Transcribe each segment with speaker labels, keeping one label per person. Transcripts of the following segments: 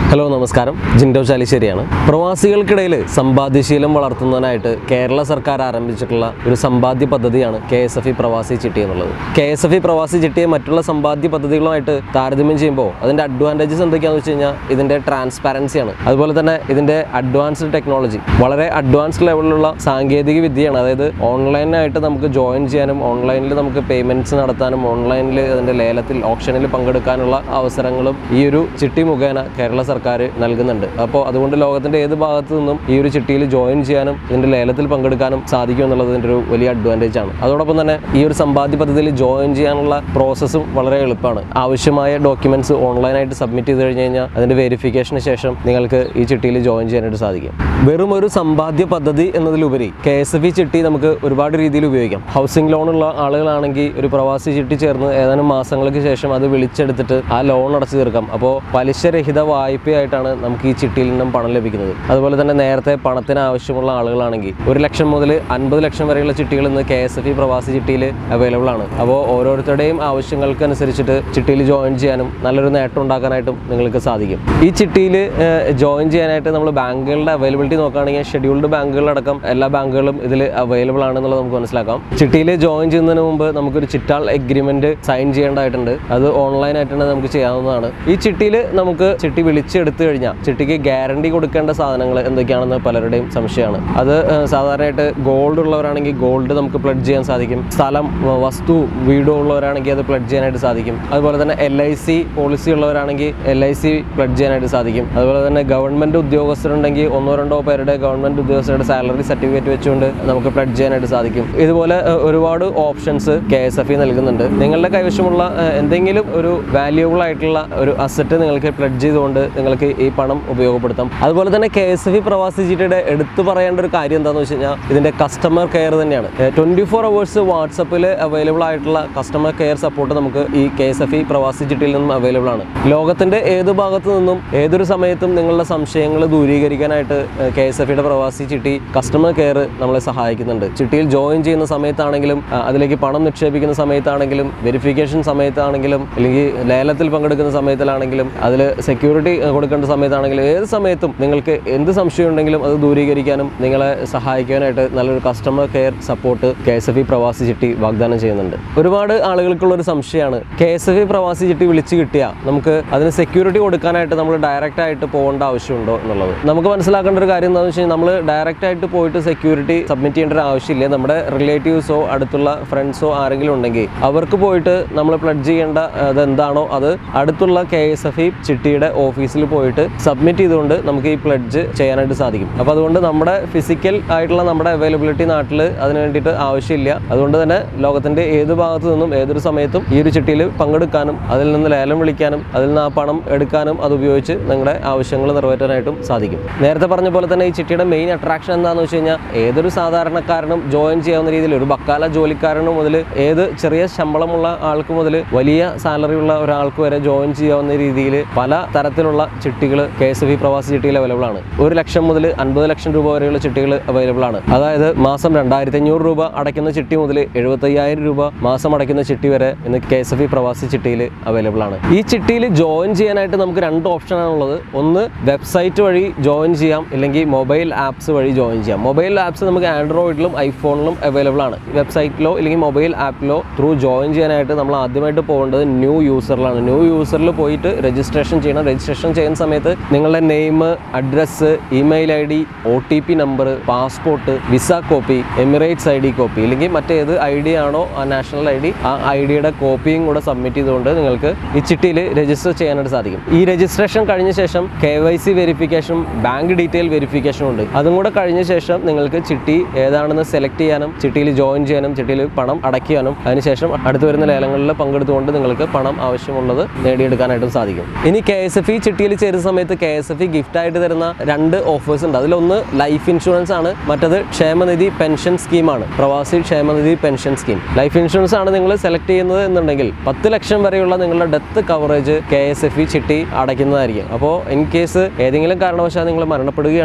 Speaker 1: hello നമസ്കാരം ജിൻഡോ ചാലിശ്ശേരിയാണ് പ്രവാസികൾക്കിടയിൽ സമ്പാദ്യശീലം വളർത്തുന്നതിനായിട്ട് കേരള സർക്കാർ ആരംഭിച്ചിട്ടുള്ള ഒരു സമ്പാദ്യ പദ്ധതിയാണ് കെ എസ് എഫ് ഇ പ്രവാസി ചിട്ടി എന്നുള്ളത് കെ എസ് എഫ് ഇ പ്രവാസി ചിട്ടിയെ മറ്റുള്ള സമ്പാദ്യ പദ്ധതികളുമായിട്ട് താരതമ്യം ചെയ്യുമ്പോൾ അതിൻ്റെ അഡ്വാൻറ്റേജസ് എന്തൊക്കെയാണെന്ന് വെച്ച് കഴിഞ്ഞാൽ ഇതിൻ്റെ ട്രാൻസ്പാരൻസിയാണ് അതുപോലെ തന്നെ ഇതിൻ്റെ അഡ്വാൻസ്ഡ് ടെക്നോളജി വളരെ അഡ്വാൻസ്ഡ് ലെവലിലുള്ള സാങ്കേതിക വിദ്യയാണ് അതായത് ഓൺലൈനായിട്ട് നമുക്ക് ജോയിൻ ചെയ്യാനും ഓൺലൈനിൽ നമുക്ക് പേയ്മെൻറ്റ്സ് നടത്താനും ഓൺലൈനിൽ അതിൻ്റെ ലേലത്തിൽ ഓപ്ഷനിൽ പങ്കെടുക്കാനുള്ള അവസരങ്ങളും ഈ ഒരു ചിട്ടി മുഖേന കേരള സർക്കാർ നൽകുന്നുണ്ട് അപ്പോൾ അതുകൊണ്ട് ലോകത്തിൻ്റെ ഏത് ഭാഗത്തു നിന്നും ഈ ഒരു ചിട്ടിയിൽ ജോയിൻ ചെയ്യാനും ഇതിൻ്റെ ലേലത്തിൽ പങ്കെടുക്കാനും സാധിക്കും എന്നുള്ളത് ഇതിൻ്റെ ഒരു വലിയ അഡ്വാൻറ്റേജ് ആണ് അതോടൊപ്പം തന്നെ ഈ ഒരു സമ്പാദ്യ പദ്ധതിയിൽ ജോയിൻ ചെയ്യാനുള്ള പ്രോസസ്സും വളരെ എളുപ്പമാണ് ആവശ്യമായ ഡോക്യുമെൻറ്റ്സ് ഓൺലൈനായിട്ട് സബ്മിറ്റ് ചെയ്ത് കഴിഞ്ഞ് കഴിഞ്ഞാൽ അതിൻ്റെ വെരിഫിക്കേഷന് ശേഷം നിങ്ങൾക്ക് ഈ ചിട്ടിയിൽ ജോയിൻ ചെയ്യാനായിട്ട് സാധിക്കും വെറും ഒരു സമ്പാദ്യ പദ്ധതി എന്നതിലുപരി കെ എസ് എഫ് ഇ ചിട്ടി നമുക്ക് ഒരുപാട് രീതിയിൽ ഉപയോഗിക്കാം ഹൗസിംഗ് ലോൺ ഉള്ള ആളുകളാണെങ്കിൽ ഒരു പ്രവാസി ചിട്ടി ചേർന്ന് ഏതാനും മാസങ്ങൾക്ക് ശേഷം അത് വിളിച്ചെടുത്തിട്ട് ആ ലോൺ അടച്ചു തീർക്കാം അപ്പോൾ പലിശരഹിത വായ്പയായിട്ടാണ് നമുക്ക് ഈ ചിട്ടിയിൽ നിന്നും പണം ലഭിക്കുന്നത് അതുപോലെ തന്നെ നേരത്തെ പണത്തിന് ആവശ്യമുള്ള ആളുകളാണെങ്കിൽ ഒരു ലക്ഷം മുതൽ അൻപത് ലക്ഷം വരെയുള്ള ചിട്ടികൾ ഇന്ന് കെ എസ് എഫ് ഇ പ്രവാസി ചിട്ടിയിൽ അവൈലബിൾ ആണ് അപ്പോൾ ഓരോരുത്തരുടെയും ആവശ്യങ്ങൾക്ക് അനുസരിച്ചിട്ട് ചിട്ടിയിൽ ജോയിൻ ചെയ്യാനും നല്ലൊരു നേട്ടം ഉണ്ടാക്കാനായിട്ടും നിങ്ങൾക്ക് സാധിക്കും ഈ ചിട്ടിയിൽ ജോയിൻ ചെയ്യാനായിട്ട് നമ്മൾ ബാങ്കുകളുടെ അവൈലബിലിറ്റി നോക്കുകയാണെങ്കിൽ ഷെഡ്യൂൾഡ് ബാങ്കുകളടക്കം എല്ലാ ബാങ്കുകളും ഇതിൽ അവൈലബിൾ ആണെന്നുള്ളത് നമുക്ക് മനസ്സിലാക്കാം ചിട്ടിയിൽ ജോയിൻ ചെയ്യുന്നതിന് മുമ്പ് നമുക്കൊരു ചിറ്റാൾ എഗ്രിമെന്റ് സൈൻ ചെയ്യേണ്ടതായിട്ടുണ്ട് അത് ഓൺലൈൻ ആയിട്ടാണ് നമുക്ക് ചെയ്യാവുന്നതാണ് ഈ ചിട്ടിയിൽ നമുക്ക് ചിട്ടി വിളിച്ചെടുത്തു കഴിഞ്ഞാൽ ചിട്ടിക്ക് ഗ്യാരണ്ടി കൊടുക്കേണ്ട സാധനങ്ങൾ എന്തൊക്കെയാണെന്ന് പലരുടെയും സംശയമാണ് അത് ഏഹ്, സാധാരണയായിട്ട് ഗോൾഡ് ഉള്ളവരാണെങ്കിൽ ഗോൾഡ് നമുക്ക് പ്ലഡ് ചെയ്യാൻ സാധിക്കും സ്ഥലം വ- വസ്തു വീടോ ഉള്ളവരാണെങ്കിൽ അത് പ്ലഡ് ചെയ്യാനായിട്ട് സാധിക്കും അതുപോലെ തന്നെ എൽ ഐ സി പോളിസി ഉള്ളവരാണെങ്കിൽ എൽ ഐ സി പ്ലഡ് ചെയ്യാനായിട്ട് സാധിക്കും അതുപോലെ തന്നെ ഗവൺമെന്റ് ഉദ്യോഗസ്ഥരുണ്ടെങ്കിൽ ഒന്നോ രണ്ടോ പേരുടെ ഗവൺമെന്റ് ഉദ്യോഗസ്ഥരുടെ സാലറി സർട്ടിഫിക്കറ്റ് വെച്ചുകൊണ്ട് നമുക്ക് പ്ലഡ് ചെയ്യാനായിട്ട് സാധിക്കും ഇതുപോലെ ഏഹ്, ഒരുപാട് options K S F E നൽകുന്നുണ്ട് നിങ്ങളുടെ കൈവശമുള്ള ഏഹ്, എന്തെങ്കിലും ഒരു വാല്യൂബിൾ ആയിട്ടുള്ള ഒരു അസറ്റ് നിങ്ങൾക്ക് പ്ലഡ് ചെയ്തുകൊണ്ട് നിങ്ങൾക്ക് ഈ പണം ഉപയോഗപ്പെടുത്താം അതുപോലെ തന്നെ കെ എസ് എഫ് ഇ പ്രവാസി ജിയുടെ എടുത്തു പറയേണ്ട ഒരു കാര്യം എന്താണെന്ന് വെച്ച് കഴിഞ്ഞാൽ ഇതിന്റെ കസ്റ്റമർ കെയർ തന്നെയാണ് ട്വന്റി ഫോർ അവേഴ്സ് വാട്സപ്പിൽ അവൈലബിൾ ആയിട്ടുള്ള കസ്റ്റമർ കെയർ സപ്പോർട്ട് നമുക്ക് ഈ കെ എസ് എഫ് ഇ പ്രവാസി ചിട്ടിയിൽ നിന്നും അവൈലബിൾ ആണ് ലോകത്തിന്റെ ഏത് ഭാഗത്തു നിന്നും ഏതൊരു സമയത്തും നിങ്ങളുടെ സംശയങ്ങൾ ദൂരീകരിക്കാനായിട്ട് കെ എസ് എഫ് ഇയുടെ പ്രവാസി ചിട്ടി കസ്റ്റമർ കെയർ നമ്മളെ സഹായിക്കുന്നുണ്ട് ചിട്ടിയിൽ ജോയിൻ ചെയ്യുന്ന സമയത്താണെങ്കിലും ആ, അതിലേക്ക് പണം നിക്ഷേപിക്കുന്ന സമയത്താണെങ്കിലും വെരിഫിക്കേഷൻ സമയത്താണെങ്കിലും അല്ലെങ്കിൽ ലേലത്തിൽ പങ്കെടുക്കുന്ന സമയത്തിലാണെങ്കിലും അതിൽ സെക്യൂരിറ്റി കൊടുക്കേണ്ട സമയത്താണെങ്കിലും ഏത് സമയത്തും നിങ്ങൾക്ക് എന്ത് സംശയം ഉണ്ടെങ്കിലും അത് ദൂരീകരിക്കാനും നിങ്ങളെ സഹായിക്കാനായിട്ട് നല്ലൊരു customer care support K S F E പ്രവാസി ചിട്ടി വാഗ്ദാനം ചെയ്യുന്നുണ്ട് ഒരുപാട് ആളുകൾക്കുള്ള ഒരു സംശയമാണ് കെ എസ് എഫ് ഇ പ്രവാസി ചിട്ടി വിളിച്ച് കിട്ടിയാൽ നമുക്ക് അതിന് സെക്യൂരിറ്റി കൊടുക്കാനായിട്ട് നമ്മൾ ഡയറക്റ്റ് ആയിട്ട് പോകേണ്ട ആവശ്യമുണ്ടോ എന്നുള്ളത് നമുക്ക് മനസ്സിലാക്കേണ്ട ഒരു കാര്യം എന്താണെന്ന് വെച്ച് കഴിഞ്ഞാൽ നമ്മൾ ഡയറക്റ്റ് ആയിട്ട് പോയിട്ട് സെക്യൂരിറ്റി സബ്മിറ്റ് ചെയ്യേണ്ട ഒരു ആവശ്യമില്ല നമ്മുടെ റിലേറ്റീവ്സോ അടുത്തുള്ള ഫ്രണ്ട്സോ ആരെങ്കിലും ഉണ്ടെങ്കിൽ അവർക്ക് പോയിട്ട് നമ്മൾ പ്ലഡ് ചെയ്യേണ്ട അത് എന്താണോ അത് അടുത്തുള്ള കെ എസ് എഫ് ഇ ചിട്ടിയുടെ ഓഫീസിൽ പോയിട്ട് സബ്മിറ്റ് ചെയ്തുകൊണ്ട് നമുക്ക് ഈ പ്ലഡ്ജ് ചെയ്യാനായിട്ട് സാധിക്കും അപ്പോൾ അതുകൊണ്ട് നമ്മുടെ ഫിസിക്കൽ ആയിട്ടുള്ള നമ്മുടെ അവൈലബിലിറ്റി നാട്ടിൽ അതിന് വേണ്ടിയിട്ട് ആവശ്യമില്ല അതുകൊണ്ട് തന്നെ ലോകത്തിൻ്റെ ഏത് ഭാഗത്തു നിന്നും ഏതൊരു സമയത്തും ഈ ഒരു ചിട്ടിയിൽ പങ്കെടുക്കാനും അതിൽ നിന്ന് ലേലം വിളിക്കാനും അതിൽ നിന്ന് ആ പണം എടുക്കാനും അത് ഉപയോഗിച്ച് നിങ്ങളുടെ ആവശ്യങ്ങൾ നിറവേറ്റാനായിട്ടും സാധിക്കും നേരത്തെ പറഞ്ഞ പോലെ തന്നെ ഈ ചിട്ടിയുടെ മെയിൻ അട്രാക്ഷൻ എന്താണെന്ന് വെച്ച് കഴിഞ്ഞാൽ ഏതൊരു സാധാരണക്കാരനും ജോയിൻ ചെയ്യാവുന്ന രീതിയിൽ ഒരു ബക്കാല ജോലിക്കാരന് മുതൽ ഏത് ചെറിയ ശമ്പളമുള്ള ആൾക്ക് മുതൽ വലിയ സാലറി ഉള്ള ഒരാൾക്ക് വരെ ജോയിൻ ചെയ്യാവുന്ന രീതിയിൽ പല തരത്തിലുള്ള ചിട്ടികൾ കെ എസ് എഫ് ഇ പ്രവാസി ചിട്ടിയിൽ അവൈലബിൾ ആണ് ഒരു ലക്ഷം മുതൽ അൻപത് ലക്ഷം രൂപ വരെയുള്ള ചിട്ടികൾ അവൈലബിൾ ആണ് അതായത് മാസം രണ്ടായിരത്തി അഞ്ഞൂറ് രൂപ അടയ്ക്കുന്ന ചിട്ടി മുതൽ എഴുപത്തയ്യായിരം രൂപ മാസം അടയ്ക്കുന്ന ചിട്ടി വരെ ഇന്ന് കെ എസ് എഫ് ഇ പ്രവാസി ചിട്ടിയിൽ അവൈലബിൾ ആണ് ഈ ചിട്ടിയിൽ ജോയിൻ ചെയ്യാനായിട്ട് നമുക്ക് രണ്ട് ഓപ്ഷനാണ് ഉള്ളത് ഒന്ന് വെബ്സൈറ്റ് വഴി ജോയിൻ ചെയ്യാം ഇല്ലെങ്കിൽ മൊബൈൽ ആപ്സ് വഴി ജോയിൻ ചെയ്യാം മൊബൈൽ ആപ്സ് നമുക്ക് ആൻഡ്രോയിഡിലും ഐഫോണിലും അവൈലബിൾ ആണ് വെബ്സൈറ്റിലോ അല്ലെങ്കിൽ മൊബൈൽ ആപ്പിലോ ത്രൂ ജോയിൻ ചെയ്യാനായിട്ട് നമ്മൾ ആദ്യമായിട്ട് പോകേണ്ടത് ന്യൂ യൂസറിലാണ് ന്യൂ യൂസറിൽ പോയിട്ട് രജിസ്ട്രേഷൻ ചെയ്യണം രജിസ്ട്രേഷൻ ചെയ്യുന്ന സമയത്ത് നിങ്ങളുടെ name address email I D O T P number passport visa copy Emirates I D copy അല്ലെങ്കിൽ മറ്റേത് ഐ ഡി ആണോ ആ നാഷണൽ ഐ ഡി ആ ഐ ഡിയുടെ കോപ്പിയും കൂടെ സബ്മിറ്റ് ചെയ്തുകൊണ്ട് നിങ്ങൾക്ക് ഈ ചിട്ടിയിൽ രജിസ്റ്റർ ചെയ്യാനായിട്ട് സാധിക്കും ഈ രജിസ്ട്രേഷൻ കഴിഞ്ഞ ശേഷം കെ വൈ സി വെരിഫിക്കേഷനും ബാങ്ക് ഡീറ്റെയിൽ വെരിഫിക്കേഷനും ഉണ്ട് അതും കൂടെ കഴിഞ്ഞ ശേഷം നിങ്ങൾക്ക് ചിട്ടി ഏതാണെന്ന് സെലക്ട് ചെയ്യാനും ചിട്ടിയിൽ ജോയിൻ ചെയ്യാനും ചിട്ടിയിൽ പണം അടയ്ക്കാനും അതിനുശേഷം അടുത്ത് വരുന്ന ലേലങ്ങളിൽ പങ്കെടുത്തുകൊണ്ട് നിങ്ങൾക്ക് പണം ആവശ്യമുള്ളത് നേടിയെടുക്കാനായിട്ടും സാധിക്കും ഇനി കെ എസ് എഫ് ഇ ചിട്ടിയിൽ ചേരുന്ന സമയത്ത് K S F E gift ആയിട്ട് തരുന്ന രണ്ട് ഓഫേഴ്സ് ഉണ്ട് അതിലൊന്ന് ലൈഫ് ഇൻഷുറൻസ് ആണ് മറ്റത് ക്ഷേമനിധി പെൻഷൻ സ്കീമാണ് പ്രവാസി ക്ഷേമനിധി പെൻഷൻ സ്കീം ലൈഫ് ഇൻഷുറൻസ് ആണ് നിങ്ങൾ സെലക്ട് ചെയ്യുന്നത് എന്നുണ്ടെങ്കിൽ പത്ത് ലക്ഷം വരെയുള്ള നിങ്ങളുടെ death coverage K S F E ചിട്ടി അടയ്ക്കുന്നതായിരിക്കും അപ്പോൾ ഇൻ കേസ് ഏതെങ്കിലും കാരണവശാൽ നിങ്ങൾ മരണപ്പെടുകയാണ്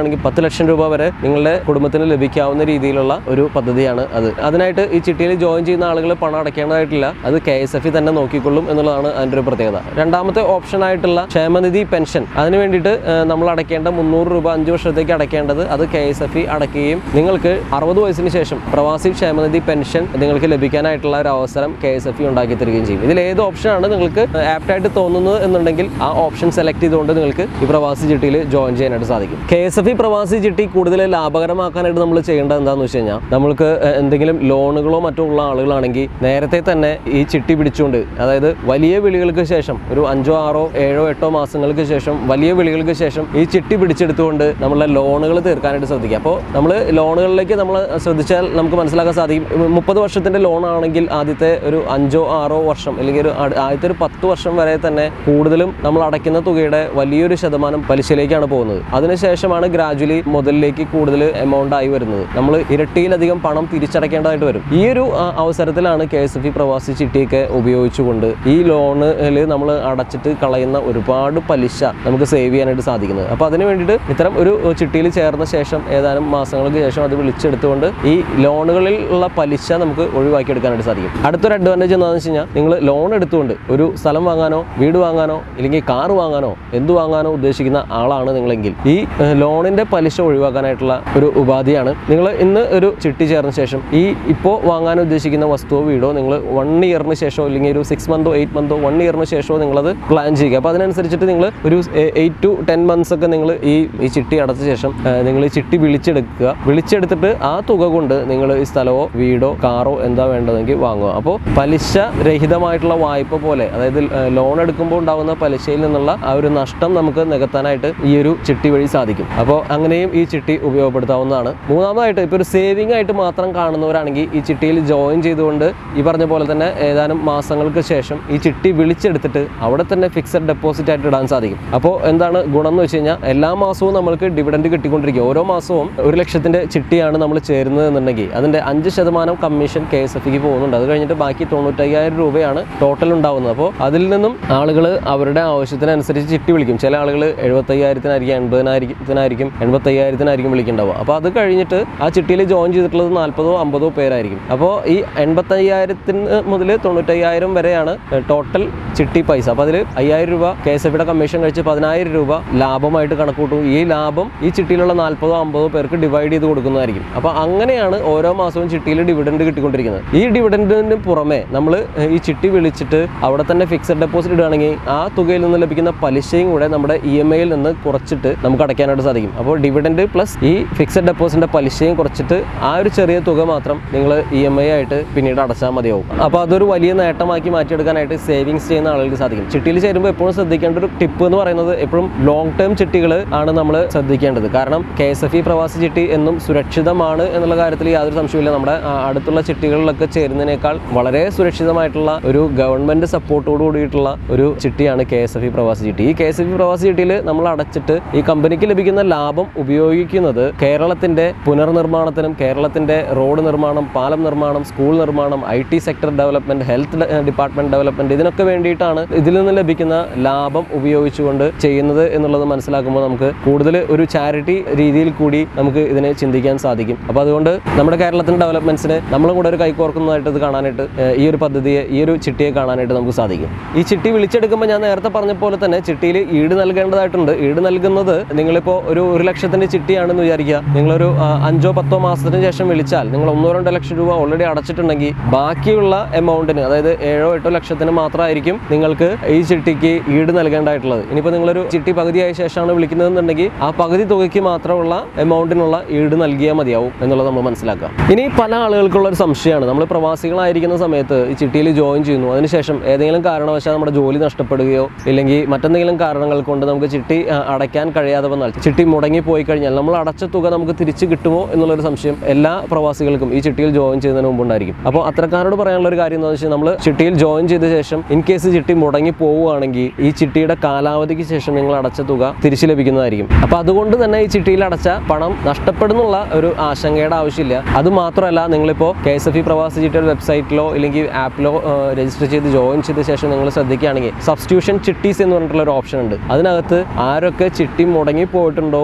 Speaker 1: അടയ്ക്കുകയാണെങ്കിൽ പത്ത് ലക്ഷം രൂപ വരെ നിങ്ങളുടെ കുടുംബത്തിന് ലഭിക്കാവുന്ന രീതിയിലുള്ള ഒരു പദ്ധതിയാണ് അത് അതിനായിട്ട് ഈ ചിട്ടിയിൽ ജോയിൻ ചെയ്യുന്ന ആളുകൾ പണം അടയ്ക്കേണ്ടതായിട്ടില്ല അത് കെ എസ് എഫ് തന്നെ നോക്കിക്കൊള്ളും എന്നുള്ളതാണ് അതിൻ്റെ ഒരു പ്രത്യേകത രണ്ടാമത്തെ ഓപ്ഷൻ ആയിട്ടുള്ള ക്ഷേമനിധി പെൻഷൻ അതിന് വേണ്ടിയിട്ട് ഏഹ്, നമ്മൾ അടയ്ക്കേണ്ട മുന്നൂറ് രൂപ അഞ്ച് വർഷത്തേക്ക് അടയ്ക്കേണ്ടത് അത് കെ എസ് എഫ് അടയ്ക്കുകയും നിങ്ങൾക്ക് അറുപത് വയസ്സിന് ശേഷം പ്രവാസി ക്ഷേമനിധി പെൻഷൻ നിങ്ങൾക്ക് ലഭിക്കാനായിട്ടുള്ള ഒരു അവസരം കെ എസ് എഫ് ഉണ്ടാക്കി തരികയും ചെയ്യും ഇതിൽ ഏത് ഓപ്ഷനാണ് നിങ്ങൾക്ക് ആപ്റ്റായിട്ട് തോന്നുന്നത് എന്നുണ്ടെങ്കിൽ ആ ഓപ്ഷൻ സെലക്ട് ചെയ്തുകൊണ്ട് നിങ്ങൾക്ക് ഈ പ്രവാസി ചിട്ടിയിൽ ജോയിൻ ചെയ്യാനായിട്ട് സാധിക്കും കെ എസ് എഫ് പ്രവാസി ചിട്ടി കൂടുതൽ ലാഭകരമാക്കാനായിട്ട് നമ്മൾ ചെയ്യേണ്ടത് എന്താണെന്ന് വെച്ച് കഴിഞ്ഞാൽ നമ്മൾക്ക് ഏഹ്, എന്തെങ്കിലും ലോണുകളോ മറ്റോ ഉള്ള ആളുകളാണെങ്കിൽ നേരത്തെ തന്നെ ഈ ചിട്ടി പിടിച്ചുകൊണ്ട് അതായത് വലിയ വിളികൾക്ക് ശേഷം ഒരു അഞ്ചോ ആറോ ഏഴോ എട്ടോ മാസങ്ങൾക്ക് ശേഷം വലിയ വിളികൾക്ക് ശേഷം ഈ ചിട്ടി പിടിച്ചെടുത്തുകൊണ്ട് നമ്മളെ ലോണുകൾ തീർക്കാനായിട്ട് ശ്രദ്ധിക്കുക അപ്പോൾ നമ്മൾ ലോണുകളിലേക്ക് നമ്മൾ ശ്രദ്ധിച്ചാൽ നമുക്ക് മനസ്സിലാക്കാൻ സാധിക്കും മുപ്പത് വർഷത്തിൻ്റെ ലോൺ ആണെങ്കിൽ ആദ്യത്തെ ഒരു അഞ്ചോ ആറോ വർഷം അല്ലെങ്കിൽ ഒരു ആദ്യ- ആദ്യത്തെ ഒരു പത്ത് വർഷം വരെ തന്നെ കൂടുതലും നമ്മൾ അടയ്ക്കുന്ന തുകയുടെ വലിയൊരു ശതമാനം പലിശയിലേക്കാണ് പോകുന്നത് അതിനുശേഷമാണ് ഗ്രാജുവലി മുതലിലേക്ക് കൂടുതൽ എമൗണ്ട് ആയി വരുന്നത് നമ്മൾ ഇരട്ടിയിലധികം പണം തിരിച്ചടയ്ക്കേണ്ടതായിട്ട് വരും ഈ ഒരു ആ, അവസരത്തിലാണ് കെ എസ് എഫ് ഇ പ്രവാസി ചിട്ടിയൊക്കെ ഉപയോഗിച്ചുകൊണ്ട് ഈ ലോണിൽ നമ്മൾ അടച്ചിട്ട് കളയുന്ന ഒരുപാട് പലിശ നമുക്ക് സേവ് ചെയ്യാനായിട്ട് സാധിക്കുന്നത് അപ്പോൾ അതിന് വേണ്ടിയിട്ട് ഇത്തരം ഒരു ചിട്ടിയിൽ ചേർന്ന ശേഷം ഏതാനും മാസങ്ങൾക്ക് ശേഷം അത് വിളിച്ചെടുത്തുകൊണ്ട് ഈ ലോണുകളിൽ ഉള്ള പലിശ നമുക്ക് ഒഴിവാക്കിയെടുക്കാനായിട്ട് സാധിക്കും അടുത്തൊരു അഡ്വാൻറ്റേജ് എന്താണെന്ന് വെച്ച് കഴിഞ്ഞാൽ നിങ്ങൾ ലോൺ എടുത്തുകൊണ്ട് ഒരു സ്ഥലം വാങ്ങാനോ വീട് വാങ്ങാനോ ഇല്ലെങ്കിൽ കാർ വാങ്ങാനോ എന്ത് വാങ്ങാനോ ഉദ്ദേശിക്കുന്ന ആളാണ് നിങ്ങളെങ്കിൽ ഈ ഏഹ്, ലോണിന്റെ പലിശ ഒഴിവാക്കാനായിട്ടുള്ള ഒരു ഉപാധിയാണ് നിങ്ങൾ ഇന്ന് ഒരു ചിട്ടി ചേർന്ന ശേഷം ഈ ഇപ്പോൾ വാങ്ങാൻ ഉദ്ദേശിക്കുന്ന വസ്തുവോ വീടോ നിങ്ങൾ വൺ ഇയറിന് ശേഷമോ അല്ലെങ്കിൽ ഒരു സിക്സ് മന്തോ എയ്റ്റ് മന്തോ വൺ ഇയറിന് ശേഷമോ നിങ്ങളത് പ്ലാൻ ചെയ്യുക അപ്പോൾ അതിനനുസരിച്ചിട്ട് നിങ്ങൾ ഒരു എയ്റ്റ് ടു ടെൻ മന്ത്സ് ഒക്കെ നിങ്ങൾ ഈ ഈ ചിട്ടി അടച്ച ശേഷം നിങ്ങൾ ഈ ചിട്ടി വിളിച്ചെടുക്കുക വിളിച്ചെടുത്തിട്ട് ആ തുക കൊണ്ട് നിങ്ങൾ ഈ സ്ഥലമോ വീടോ കാറോ എന്താ വേണ്ടതെങ്കിൽ വാങ്ങുക അപ്പോൾ പലിശ രഹിതമായിട്ടുള്ള വായ്പ പോലെ അതായത് ലോൺ എടുക്കുമ്പോൾ ഉണ്ടാകുന്ന പലിശയിൽ നിന്നുള്ള ആ ഒരു നഷ്ടം നമുക്ക് നികത്താനായിട്ട് ഈ ഒരു ചിട്ടി വഴി സാധിക്കും അപ്പോൾ അങ്ങനെയും ഈ ചിട്ടി ഉപയോഗപ്പെടുത്താവുന്നതാണ് മൂന്നാമതായിട്ട് ഇപ്പോൾ ഒരു സേവിംഗ് ആയിട്ട് മാത്രം കാണുന്നവരാണെങ്കിൽ ഈ ചിട്ടിയിൽ ജോയിൻ ചെയ്തുകൊണ്ട് ഈ പറഞ്ഞ പോലെ തന്നെ ഏതാനും മാസങ്ങൾക്ക് ശേഷം ഈ ചിട്ടി വിളിച്ചെടുത്തിട്ട് അവിടെ തന്നെ ഫിക്സഡ് ഡെപ്പോസിറ്റ് ആയിട്ട് ഇടാൻ സാധിക്കും അപ്പോൾ എന്താണ് ഗുണം എന്ന് വെച്ച് കഴിഞ്ഞാൽ എല്ലാ മാസവും നമ്മൾക്ക് ഡിവിഡൻഡ് കിട്ടിക്കൊണ്ടിരിക്കും ഓരോ മാസവും ഒരു ലക്ഷത്തിൻ്റെ ചിട്ടിയാണ് നമ്മൾ ചേരുന്നത് എന്നുണ്ടെങ്കിൽ അതിൻ്റെ അഞ്ച് ശതമാനം കമ്മീഷൻ കെ എസ് എഫ് പോകുന്നുണ്ട് അത് കഴിഞ്ഞിട്ട് ബാക്കി തൊണ്ണൂറ്റയ്യായിരം രൂപയാണ് ടോട്ടൽ ഉണ്ടാവുന്നത് അപ്പോൾ അതിൽ നിന്നും ആളുകൾ അവരുടെ ആവശ്യത്തിനനുസരിച്ച് ചിട്ടി വിളിക്കും ചില ആളുകൾ എഴുപത്തയ്യായിരത്തിനായിരിക്കും എൺപതിനായിരത്തിനായിരിക്കും എൺപത്തയ്യായിരത്തിനായിരിക്കും വിളിക്കുന്നുണ്ടാവുക അപ്പോൾ അത് കഴിഞ്ഞിട്ട് ആ ചിട്ടിയിൽ ജോയിൻ ചെയ്തിട്ടുള്ളത് നാൽപ്പതോ അമ്പതോ പേരായിരിക്കും അപ്പോൾ ഈ എൺപത്തയ്യായിരത്തിന് മുതൽ തൊണ്ണൂറ്റയ്യായിരം വരെയാണ് ടോട്ടൽ ചിട്ടി പൈസ അപ്പോൾ അതിൽ അയ്യായിരം രൂപ കെ എസ് എഫിയുടെ കമ്മീഷൻ കഴിച്ച് പതിനായിരം രൂപ ലാഭമായിട്ട് കണക്കൂട്ടും ഈ ലാഭം ഈ ചിട്ടിയിലുള്ള നാൽപ്പതോ അമ്പതോ പേർക്ക് ഡിവൈഡ് ചെയ്ത് കൊടുക്കുന്നതായിരിക്കും അപ്പോൾ അങ്ങനെയാണ് ഓരോ മാസവും ചിട്ടിയിൽ ഡിവിഡൻഡ് കിട്ടിക്കൊണ്ടിരിക്കുന്നത് ഈ ഡിവിഡൻഡിന് പുറമെ നമ്മൾ ഈ ചിട്ടി വിളിച്ചിട്ട് അവിടെ തന്നെ ഫിക്സഡ് ഡെപ്പോസിറ്റ് ഇടുകയാണെങ്കിൽ ആ തുകയിൽ നിന്ന് ലഭിക്കുന്ന പലിശയും കൂടെ നമ്മുടെ ഇ എം ഐയിൽ നിന്ന് കുറച്ചിട്ട് നമുക്ക് അടയ്ക്കാനായിട്ട് സാധിക്കും അപ്പോൾ ഡിവിഡൻഡ് പ്ലസ് ഈ ഫിക്സഡ് ഡെപ്പോസിറ്റിന്റെ പലിശയും കുറച്ചിട്ട് ആ ഒരു ചെറിയ തുക മാത്രം നിങ്ങൾ ഇ എം ഐ ആയിട്ട് പിന്നീട് അടച്ചാൽ മതിയാവും അപ്പോൾ അതൊരു വലിയ നേട്ടമാക്കി മാറ്റിയെടുക്കാനായിട്ട് സേവിങ്സ് ചെയ്യുന്ന ആളുകൾക്ക് സാധിക്കും ചിട്ടിയിൽ ചേരുമ്പോൾ എപ്പോഴും ശ്രദ്ധിക്കേണ്ട ഒരു ടിപ്പ് എന്ന് പറയുന്നത് എപ്പോഴും ലോങ് ടേം ചിട്ടികൾ ആണ് നമ്മൾ ശ്രദ്ധിക്കേണ്ടത് കാരണം കെ എസ് എഫ് ഇ പ്രവാസി ചിട്ടി എന്നും സുരക്ഷിതമാണ് എന്നുള്ള കാര്യത്തിൽ യാതൊരു സംശയമില്ല നമ്മുടെ ആ, അടുത്തുള്ള ചിട്ടികളിലൊക്കെ ചേരുന്നതിനേക്കാൾ വളരെ സുരക്ഷിതമായിട്ടുള്ള ഒരു ഗവൺമെന്റ് സപ്പോർട്ടോട് കൂടിയിട്ടുള്ള ഒരു ചിട്ടിയാണ് കെ എസ് എഫ് ഇ പ്രവാസി ചിട്ടി ഈ കെ എസ് എഫ് ഇ പ്രവാസി ചിട്ടിയിൽ നമ്മൾ അടച്ചിട്ട് ഈ കമ്പനിക്ക് ലഭിക്കുന്ന ലാഭം ഉപയോഗിക്കുന്നത് കേരളത്തിന്റെ പുനർനിർമ്മാണത്തിനും കേരളത്തിന്റെ റോഡ് നിർമ്മാണം പാലം നിർമ്മാണം സ്കൂൾ നിർമ്മാണം I T sector development health department development ഇതിനൊക്കെ വേണ്ടിയിട്ടാണ് ഇതിൽ നിന്ന് ലഭിക്കുന്ന ലാഭം ഉപയോഗിച്ചുകൊണ്ട് ചെയ്യുന്നത് എന്നുള്ളത് മനസ്സിലാക്കുമ്പോൾ നമുക്ക് കൂടുതൽ ഒരു ചാരിറ്റി രീതിയിൽ കൂടി നമുക്ക് ഇതിനെ ചിന്തിക്കാൻ സാധിക്കും അപ്പോൾ അതുകൊണ്ട് നമ്മുടെ കേരളത്തിന്റെ ഡെവലപ്മെന്റ്സിന് നമ്മളും കൂടെ ഒരു കൈകോർക്കുന്നതായിട്ട് ഇത് കാണാനായിട്ട് ഏഹ്, ഈ ഒരു പദ്ധതിയെ ഈ ഒരു ചിട്ടിയെ കാണാനായിട്ട് നമുക്ക് സാധിക്കും ഈ ചിട്ടി വിളിച്ചെടുക്കുമ്പോൾ ഞാൻ നേരത്തെ പറഞ്ഞ പോലെ തന്നെ ചിട്ടിയിൽ ഈട് നൽകേണ്ടതായിട്ടുണ്ട് ഈട് നൽകുന്നത് നിങ്ങളിപ്പോൾ ഒരു ഒരു ലക്ഷത്തിന്റെ ചിട്ടിയാണെന്ന് വിചാരിക്കുക നിങ്ങളൊരു ആ, അഞ്ചോ പത്തോ മാസത്തിന് ശേഷം വിളിച്ചാൽ നിങ്ങൾ ഒന്നോ രണ്ടോ ലക്ഷം രൂപ ഓൾറെഡി അടച്ചിട്ടുണ്ടെങ്കിൽ ബാക്കിയുള്ള എമൗണ്ടിന് അതായത് ഏഴോ എട്ടോ ലക്ഷത്തിന് മാത്രമായിരിക്കും നിങ്ങൾക്ക് ഈ ചിട്ടിക്ക് ഈട് നൽകേണ്ടതായിട്ടുള്ളത് ഇനിയിപ്പോൾ നിങ്ങളൊരു ചിട്ടി പകുതിയായ ശേഷമാണ് വിളിക്കുന്നതെന്നുണ്ടെങ്കിൽ ആ പകുതി തുകയ്ക്ക് മാത്രമുള്ള എമൗണ്ടിനുള്ള ഈട് നൽകിയാൽ മതിയാവും എന്നുള്ളത് നമ്മൾ മനസ്സിലാക്കുക ഇനി പല ആളുകൾക്കുള്ള ഒരു സംശയമാണ് നമ്മൾ പ്രവാസികളായിരിക്കുന്ന സമയത്ത് ഈ ചിട്ടിയിൽ ജോയിൻ ചെയ്യുന്നു അതിനുശേഷം ഏതെങ്കിലും കാരണവശാൽ നമ്മുടെ ജോലി നഷ്ടപ്പെടുകയോ ഇല്ലെങ്കിൽ മറ്റെന്തെങ്കിലും കാരണങ്ങൾ കൊണ്ട് നമുക്ക് ചിട്ടി ആ, അടയ്ക്കാൻ കഴിയാതെ വന്നാൽ ചിട്ടി മുടങ്ങി പോയി കഴിഞ്ഞാൽ നമ്മൾ അടച്ച തുക നമുക്ക് തിരിച്ചു കിട്ടുമോ എന്നുള്ളൊരു സംശയം എല്ലാ പ്രവാസികൾക്കും ഈ ചിട്ടിയിൽ ജോയിൻ ചെയ്യുന്നതിന് മുമ്പ് ഉണ്ടായിരിക്കും അപ്പോൾ അത്തരക്കാരോട് പറയാനുള്ള ഒരു കാര്യം എന്താണെന്ന് വെച്ചാൽ നമ്മൾ ചിട്ടിയിൽ ജോയിൻ ചെയ്ത ശേഷം ഇൻ കേസ് ചിട്ടി മുടങ്ങി പോവുകയാണെങ്കിൽ ഈ ചിട്ടിയുടെ കാലാവധിക്ക് ശേഷം നിങ്ങൾ അടച്ച തുക തിരിച്ചു ലഭിക്കുന്നതായിരിക്കും അപ്പോൾ അതുകൊണ്ട് തന്നെ ഈ ചിട്ടിയിൽ അടച്ച പണം നഷ്ടപ്പെടുന്നുള്ള ഒരു ആശങ്കയുടെ ആവശ്യമില്ല അത് മാത്രമല്ല നിങ്ങളിപ്പോൾ കെ എസ് എഫ് ഇ പ്രവാസി ചിട്ടിയുടെ വെബ്സൈറ്റിലോ അല്ലെങ്കിൽ ആപ്പിലോ രജിസ്റ്റർ ചെയ്ത് ജോയിൻ ചെയ്ത ശേഷം നിങ്ങൾ ശ്രദ്ധിക്കുകയാണെങ്കിൽ സബ്സ്റ്റിറ്റ്യൂഷൻ ചിട്ടീസ് എന്ന് പറഞ്ഞിട്ടുള്ള ഒരു ഓപ്ഷൻ ഉണ്ട് അതിനകത്ത് ആരൊക്കെ ചിട്ടി മുടങ്ങി പോയിട്ടുണ്ടോ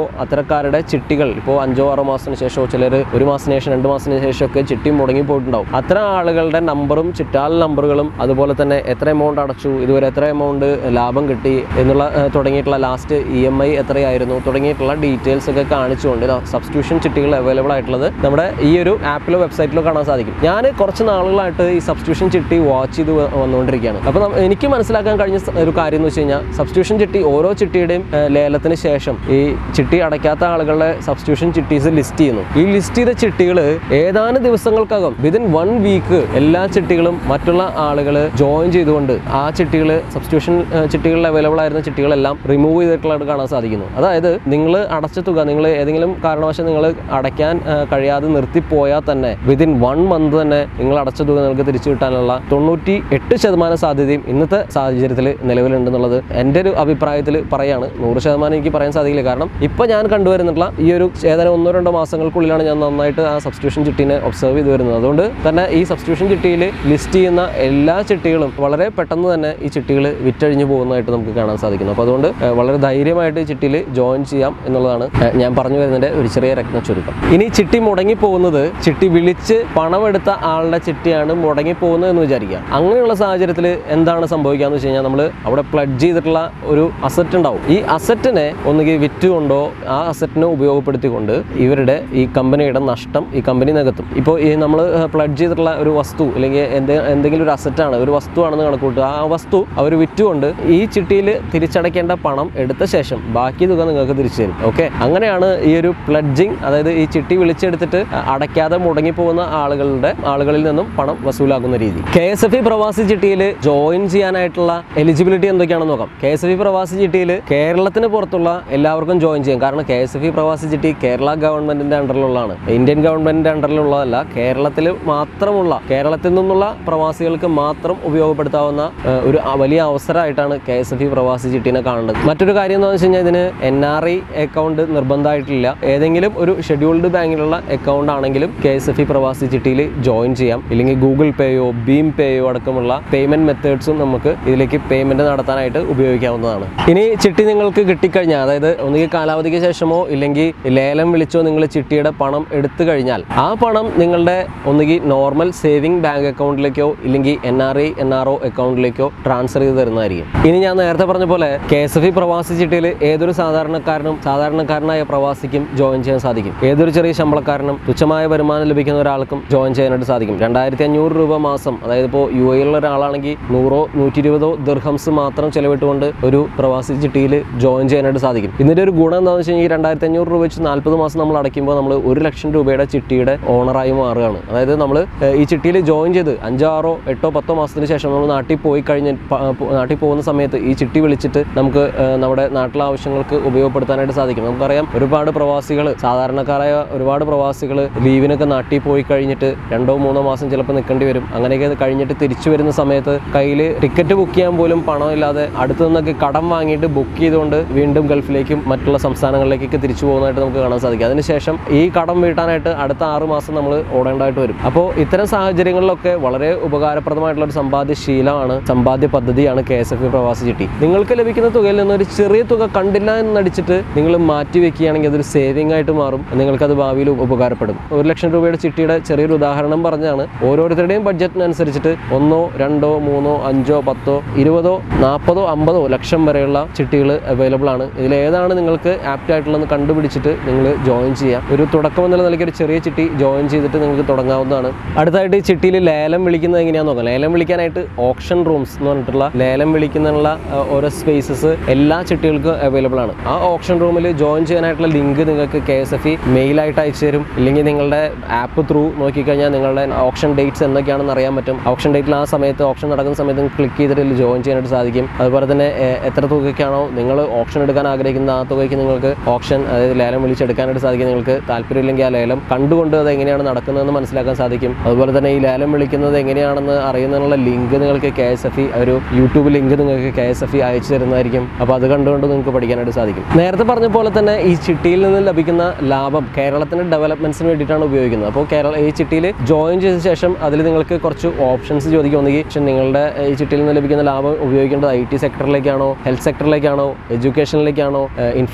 Speaker 1: അത്തരക്കാരുടെ ചിട്ടികൾ ഇപ്പോൾ അഞ്ചോ ആറോ മാസത്തിന് ശേഷമോ ചിലർ ഒരു മാസത്തിന് ശേഷം രണ്ട് മാസത്തിന് ശേഷമൊക്കെ ചിട്ടി മുടങ്ങി പോയിട്ടുണ്ടാവും അത്തരം ആളുകളുടെ നമ്പറും ചിറ്റാൽ നമ്പറുകളും അതുപോലെ തന്നെ എത്ര എമൗണ്ട് അടച്ചു ഇതുവരെ എത്ര എമൗണ്ട് ലാഭം കിട്ടി എന്നുള്ള ഏഹ്, തുടങ്ങിയിട്ടുള്ള ലാസ്റ്റ് ഇ എം ഐ എത്രയായിരുന്നു തുടങ്ങിയിട്ടുള്ള ഡീറ്റെയിൽസ് ഒക്കെ കാണിച്ചുകൊണ്ട് സബ്സ്ക്രിപ്ഷൻ ചിട്ടികൾ അവൈലബിൾ ആയിട്ടുള്ളത് നമ്മുടെ ഈ ഒരു ആപ്പിലോ വെബ്സൈറ്റിലോ കാണാൻ സാധിക്കും ഞാൻ കുറച്ച് നാളുകളായിട്ട് ഈ സബ്സ്ക്രിപ്ഷൻ ചിട്ടി വാച്ച് ചെയ്ത് വ- വന്നുകൊണ്ടിരിക്കുകയാണ് അപ്പോൾ നം- എനിക്ക് മനസ്സിലാക്കാൻ കഴിഞ്ഞ സ- ഒരു കാര്യം എന്ന് വെച്ച് കഴിഞ്ഞാൽ സബ്സ്ക്രിപ്ഷൻ ചിട്ടി ഓരോ ചിട്ടിയുടെയും ഏഹ്, ലേലത്തിന് ശേഷം ഈ ചിട്ടി അടയ്ക്കാത്ത ആളുകളുടെ സബ്സ്ക്രിപ്ഷൻ ചിട്ടീസ് ലിസ്റ്റ് ചെയ്യുന്നു ഈ ലിസ്റ്റ് ചെയ്ത ചിട്ടികൾ ഏതാനും ദിവസങ്ങൾക്കകം വിതിൻ വൺ വീക്ക് എല്ലാ ചിട്ടികളും മറ്റുള്ള ആളുകൾ ജോയിൻ ചെയ്തുകൊണ്ട് ആ ചിട്ടികൾ സബ്സ്ക്രിപ്ഷൻ ചിട്ടികളിൽ അവൈലബിൾ ആയിരുന്ന ചിട്ടികളെല്ലാം റിമൂവ് ചെയ്തിട്ടുള്ളതായിട്ട് കാണാൻ സാധിക്കുന്നു അതായത് നിങ്ങൾ അടച്ച തുക നിങ്ങൾ ഏതെങ്കിലും കാരണവശാൽ നിങ്ങൾ അടയ്ക്കാൻ ആ, കഴിയാതെ നിർത്തിപ്പോയാൽ തന്നെ വിതിൻ വൺ മന്ത് തന്നെ നിങ്ങൾ അടച്ച തുക നിങ്ങൾക്ക് തിരിച്ചു കിട്ടാനുള്ള തൊണ്ണൂറ്റി എട്ട് ശതമാനം സാധ്യതയും ഇന്നത്തെ സാഹചര്യത്തിൽ നിലവിലുണ്ടെന്നുള്ളത് എൻ്റെ ഒരു അഭിപ്രായത്തിൽ പറയാണ് നൂറ് ശതമാനം എനിക്ക് പറയാൻ സാധിക്കില്ല കാരണം ഇപ്പോൾ ഞാൻ കണ്ടുവരുന്നിട്ടുള്ള ഈ ഒരു ഏതാനും ഒന്നോ രണ്ടോ മാസങ്ങൾക്കുള്ളിലാണ് ഞാൻ നന്നായിട്ട് ആ സബ്സ്ക്രിപ്ഷൻ ചിട്ടീനെ ഒബ്സർവ് ചെയ്ത് വരുന്നത് അതുകൊണ്ട് തന്നെ ഈ സബ്സ്ക്രിപ്ഷൻ ചിട്ടിയിൽ ലിസ്റ്റ് ചെയ്യുന്ന എല്ലാ ചിട്ടികളും വളരെ പെട്ടെന്ന് തന്നെ ഈ ചിട്ടികൾ വിറ്റഴിഞ്ഞു പോകുന്നതായിട്ട് നമുക്ക് കാണാൻ സാധിക്കുന്നു അപ്പോൾ അതുകൊണ്ട് ഏഹ്, വളരെ ധൈര്യമായിട്ട് ഈ ചിട്ടിയിൽ ജോയിൻ ചെയ്യാം എന്നുള്ളതാണ് ഏഹ്, ഞാൻ പറഞ്ഞു വരുന്നതിൻ്റെ ഒരു ചെറിയ രത്ന ചുരുക്കം ഇനി ചിട്ടി മുടങ്ങി പോകുന്നത് ചിട്ടി വിളിച്ച് പണമെടുത്ത ആളുടെ ചിട്ടിയാണ് മുടങ്ങി പോകുന്നത് എന്ന് വിചാരിക്കുക അങ്ങനെയുള്ള സാഹചര്യത്തിൽ എന്താണ് സംഭവിക്കാന്ന് വെച്ച് കഴിഞ്ഞാൽ നമ്മൾ അവിടെ പ്ലഡ് ചെയ്തിട്ടുള്ള ഒരു അസറ്റ് ഉണ്ടാവും ഈ അസറ്റിനെ ഒന്നുകിൽ വിറ്റുകൊണ്ടോ ആ അസറ്റിനെ ഉപയോഗപ്പെടുത്തിക്കൊണ്ട് ഇവരുടെ ഈ കമ്പനിയുടെ നഷ്ടം ഈ കമ്പനി നികത്തും ഇപ്പോൾ ഈ നമ്മൾ പ്ലഡ് ചെയ്തിട്ടുള്ള ഒരു വസ്തു അല്ലെങ്കിൽ എന്ത് എന്തെങ്കിലും ഒരു അസറ്റാണ് ഒരു വസ്തുവാണെന്ന് കണക്കൂട്ടുക ആ വസ്തു അവർ വിറ്റുകൊണ്ട് ഈ ചിട്ടിയിൽ തിരിച്ചടയ്ക്കേണ്ട പണം എടുത്ത ശേഷം ബാക്കി തുക നിങ്ങൾക്ക് തിരിച്ചു തരും ഓക്കെ അങ്ങനെയാണ് ഈ ഒരു പ്ലഡ്ജിങ് അതായത് ഈ ചിട്ടി വിളിച്ചെടുത്തിട്ട് അടയ്ക്കാതെ മുടങ്ങിപ്പോകുന്ന ആളുകളുടെ ആളുകളിൽ നിന്നും പണം വസൂലാക്കുന്ന രീതി കെ എസ് എഫ് ഇ പ്രവാസി ചിട്ടിയിൽ ജോയിൻ ചെയ്യാനായിട്ടുള്ള എലിജിബിലിറ്റി എന്തൊക്കെയാണെന്ന് നോക്കാം കെ എസ് എഫ് ഇ പ്രവാസി ചിട്ടിയിൽ കേരളത്തിന് പുറത്തുള്ള എല്ലാവർക്കും ജോയിൻ ചെയ്യാം കാരണം കെ എസ് എഫ് ഇ പ്രവാസി ചിട്ടി കേരള ഗവൺമെന്റിന്റെ അണ്ടറിലുള്ളതാണ് ഇന്ത്യൻ ഗവൺമെന്റിന്റെ അണ്ടറിലുള്ളതല്ല കേരളത്തിൽ മാത്രമുള്ള കേരളത്തിൽ നിന്നുള്ള പ്രവാസികൾക്ക് മാത്രം ഉപയോഗപ്പെടുത്താവുന്ന ഏഹ്, ഒരു അ- വലിയ അവസരമായിട്ടാണ് കെ എസ് എഫ് ഇ പ്രവാസി ചിട്ടീനെ കാണേണ്ടത് മറ്റൊരു കാര്യം എന്താണെന്ന് വെച്ച് കഴിഞ്ഞാൽ ഇതിന് എൻ ആർ ഐ അക്കൗണ്ട് നിർബന്ധമായിട്ടില്ല ഏതെങ്കിലും ഒരു ഷെഡ്യൂൾഡ് ബാങ്കിലുള്ള അക്കൗണ്ട് ആണെങ്കിലും കെ എസ് എഫ് ഇ പ്രവാസി ചിട്ടിയിൽ ജോയിൻ ചെയ്യാം ഇല്ലെങ്കിൽ ഗൂഗിൾ പേയോ ഭീം പേയോ അടക്കമുള്ള പേയ്മെന്റ് മെത്തേഡ്സും നമുക്ക് ഇതിലേക്ക് പേയ്മെന്റ് നടത്താനായിട്ട് ഉപയോഗിക്കാവുന്നതാണ് ഇനി ചിട്ടി നിങ്ങൾക്ക് കിട്ടിക്കഴിഞ്ഞാൽ അതായത് ഒന്നുകിൽ കാലാവധിക്ക് ശേഷമോ ഇല്ലെങ്കിൽ ലേലം വിളിച്ചോ നിങ്ങൾ ചിട്ടിയുടെ പണം എടുത്തു കഴിഞ്ഞാൽ ആ പണം നിങ്ങളുടെ ഒന്നുകിൽ നോർമൽ സേവിംഗ് ബാങ്ക് അക്കൗണ്ടിലേക്കോ ഇല്ലെങ്കിൽ N R I N R O അക്കൗണ്ടിലേക്കോ ട്രാൻസ്ഫർ ചെയ്ത് തരുന്നതായിരിക്കും ഇനി ഞാൻ നേരത്തെ പറഞ്ഞ പോലെ കെ എസ് എഫ് ഇ പ്രവാസി ചിട്ടിയിൽ ഏതൊരു സാധാരണക്കാരനും സാധാരണക്കാരനായ പ്രവാസിക്കും ജോയിൻ ചെയ്യാൻ സാധിക്കും ഏതൊരു ചെറിയ ശമ്പളക്കാരനും തുച്ഛമായ വരുമാനം ലഭിക്കുന്ന ഒരാൾക്കും ജോയിൻ ചെയ്യാനായിട്ട് സാധിക്കും രണ്ടായിരത്തി അഞ്ഞൂറ് രൂപ മാസം അതായത് ഇപ്പോൾ യു എയിലുള്ള ഒരാളാണെങ്കിൽ നൂറോ നൂറ്റി ഇരുപതോ ദിർഹംസ് മാത്രം ചെലവിട്ടുകൊണ്ട് ഒരു പ്രവാസി ചിട്ടിയിൽ ജോയിൻ ചെയ്യാനായിട്ട് സാധിക്കും ഇതിൻ്റെ ഒരു ഗുണം എന്താണെന്ന് വെച്ച് കഴിഞ്ഞാൽ ഈ രണ്ടായിരത്തി അഞ്ഞൂറ് രൂപ വെച്ച് നാൽപ്പത് മാസം നമ്മൾ അടയ്ക്കുമ്പോൾ നമ്മൾ ഒരു ലക്ഷം രൂപയുടെ ചിട്ടിയുടെ ഓണറായി മാറുകയാണ് അതായത് നമ്മൾ ഈ ചിട്ടിയിൽ ജോയിൻ ചെയ്ത് അഞ്ചാറോ എട്ടോ പത്തോ മാസത്തിന് ശേഷം നമ്മൾ നാട്ടിൽ പോയി കഴിഞ്ഞ് പ- പോ- നാട്ടിൽ പോകുന്ന സമയത്ത് ഈ ചിട്ടി വിളിച്ചിട്ട് നമുക്ക് ഏഹ്, നമ്മുടെ നാട്ടിലെ ആവശ്യങ്ങൾക്ക് ഉപയോഗപ്പെടുത്താനായിട്ട് സാധിക്കും നമുക്കറിയാം ഒരുപാട് പ്രവാസികൾ സാധാരണക്കാരായ ഒരുപാട് പ്രവാസികൾ ലീവിനൊക്കെ നാട്ടിൽ പോയി കഴിഞ്ഞിട്ട് രണ്ടോ മൂന്നോ മാസം ചിലപ്പോൾ നിൽക്കേണ്ടി വരും അങ്ങനെയൊക്കെ അത് കഴിഞ്ഞിട്ട് തിരിച്ചു വരുന്ന സമയത്ത് കയ്യിൽ ടിക്കറ്റ് ബുക്ക് ചെയ്യാൻ പോലും പണമില്ലാതെ അടുത്തു നിന്നൊക്കെ കടം വാങ്ങിയിട്ട് ബുക്ക് ചെയ്തുകൊണ്ട് വീണ്ടും ഗൾഫിലേക്കും മറ്റുള്ള സംസ്ഥാനങ്ങളിലേക്കൊക്കെ തിരിച്ചു പോകുന്നതായിട്ട് നമുക്ക് കാണാൻ സാധിക്കും അതിനുശേഷം ഈ കടം വീട്ടാനായിട്ട് അടുത്ത ആറ് മാസം നമ്മൾ ഓടേണ്ടതായിട്ട് വരും അപ്പോൾ ഇത്തരം സാഹചര്യങ്ങളിലൊക്കെ വളരെ ഉപകാരപ്രദമായിട്ടുള്ള ഒരു സമ്പാദ്യ ശീലമാണ് സമ്പാദ്യ പദ്ധതിയാണ് കെ എസ് എഫ് പ്രവാസി ചിട്ടി നിങ്ങൾക്ക് ലഭിക്കുന്ന തുകയിൽ നിന്ന് ഒരു ചെറിയ തുക കണ്ടില്ല എന്ന് നടിച്ചിട്ട് നിങ്ങൾ മാറ്റി വെക്കുകയാണെങ്കിൽ അതൊരു സേവിംഗ് ആയിട്ട് മാറും നിങ്ങൾക്കത് ഭാവിയിൽ ഉപകാരപ്പെടും ഒരു ലക്ഷം രൂപയുടെ ചിട്ടിയുടെ ചെറിയൊരു ഉദാഹരണം പറഞ്ഞാണ് ഓരോരുത്തരുടെയും ബഡ്ജറ്റിനനുസരിച്ചിട്ട് ഒന്നോ രണ്ടോ മൂന്നോ അഞ്ചോ പത്തോ ഇരുപതോ നാൽപ്പതോ അമ്പതോ ലക്ഷം വരെയുള്ള ചിട്ടികൾ അവൈലബിൾ ആണ് ഇതിൽ ഏതാണ് നിങ്ങൾക്ക് ആപ്റ്റ് ആയിട്ടുള്ളതെന്ന് കണ്ടുപിടിച്ചിട്ട് നിങ്ങൾ ജോയിൻ ചെയ്യാം ഒരു തുടക്കം എന്നുള്ള നിലയ്ക്ക് ഒരു ചെറിയ ചിട്ടി ജോയിൻ ചെയ്തിട്ട് നിങ്ങൾക്ക് തുടങ്ങാവുന്നതാണ് അടുത്തായിട്ട് ഈ ചിട്ടിയിൽ ലേലം വിളിക്കുന്നത് എങ്ങനെയാണെന്ന് നോക്കാം ലേലം വിളിക്കാനായിട്ട് ഓപ്ഷൻ റൂംസ് എന്ന് പറഞ്ഞിട്ടുള്ള ലേലം വിളിക്കുന്നതിനുള്ള ആ, ഓരോ സ്പേസസ് എല്ലാ ചിട്ടികൾക്കും അവൈലബിൾ ആണ് ആ ഓപ്ഷൻ റൂമിൽ ജോയിൻ ചെയ്യാനായിട്ടുള്ള ലിങ്ക് നിങ്ങൾക്ക് കെ എസ് എഫ് ഇ മെയിലായിട്ട് അയച്ചു തരും ഇല്ലെങ്കിൽ നിങ്ങളുടെ ആപ്പ് ത്രൂ നോക്കിക്കഴിഞ്ഞാൽ നിങ്ങളുടെ ഓപ്ഷൻ ഡേറ്റ്സ് എന്തൊക്കെയാണെന്ന് അറിയാൻ പറ്റും ഓപ്ഷൻ ഡേറ്റിൽ ആ സമയത്ത് ഓപ്ഷൻ നടക്കുന്ന സമയത്ത് ക്ലിക്ക് ചെയ്തിട്ട് ഇതിൽ ജോയിൻ ചെയ്യാനായിട്ട് സാധിക്കും അതുപോലെ തന്നെ എ- എത്ര തുകയ്ക്കാണോ നിങ്ങൾ ഓപ്ഷൻ എടുക്കാൻ ആഗ്രഹിക്കുന്ന ആ തുകയ്ക്ക് നിങ്ങൾക്ക് ഓപ്ഷൻ അതായത് ലേലം വിളിച്ചെടുക്കാനായിട്ട് സാധിക്കും നിങ്ങൾക്ക് താല്പര്യമില്ലെങ്കിൽ ആ ലേലം കണ്ടുകൊണ്ട് അത് എങ്ങനെയാണ് നടക്കുന്നതെന്ന് മനസ്സിലാക്കാൻ സാധിക്കും അതുപോലെ തന്നെ ഈ ലേലം വിളിക്കുന്നത് എങ്ങനെയാണെന്ന് അറിയുന്നതിനുള്ള ലിങ്ക് നിങ്ങൾക്ക് കെ എസ് എഫ് ഇ ഒരു യൂട്യൂബ് ലിങ്ക് നിങ്ങൾക്ക് കെ എസ് എഫ് ഇ അയച്ചു തരുന്നതായിരിക്കും അപ്പോൾ അത് കണ്ടുകൊണ്ട് നിങ്ങൾക്ക് പഠിക്കാനായിട്ട് സാധിക്കും നേരത്തെ പറഞ്ഞ പോലെ തന്നെ ഈ ചിട്ടിയിൽ നിന്ന് ലഭിക്കുന്ന ലാഭം കേരളത്തിന്റെ ഡെവലപ്മെന്റ്സിന് വേണ്ടിയിട്ടാണ് ഉപയോഗിക്കുന്നത് അപ്പോൾ കേരള ഈ ചിട്ടിയിൽ ജോയിൻ ചെയ്ത ശേഷം അതിൽ നിങ്ങൾക്ക് കുറച്ച് ഓപ്ഷൻസ് ചോദിക്കുമെന്നെങ്കിൽ പക്ഷേ നിങ്ങളുടെ ഈ ചിട്ടിയിൽ നിന്ന് ലഭിക്കുന്ന ലാഭം ഉപയോഗിക്കേണ്ടത് ഐ ടി സെക്ടറിലേക്കാണോ ഹെൽത്ത് സെക്ടറിലേക്കാണോ എഡ്യൂക്കേഷനിലേക്കാണോ ഇൻഫ്രാസ്ട്രക്ചർ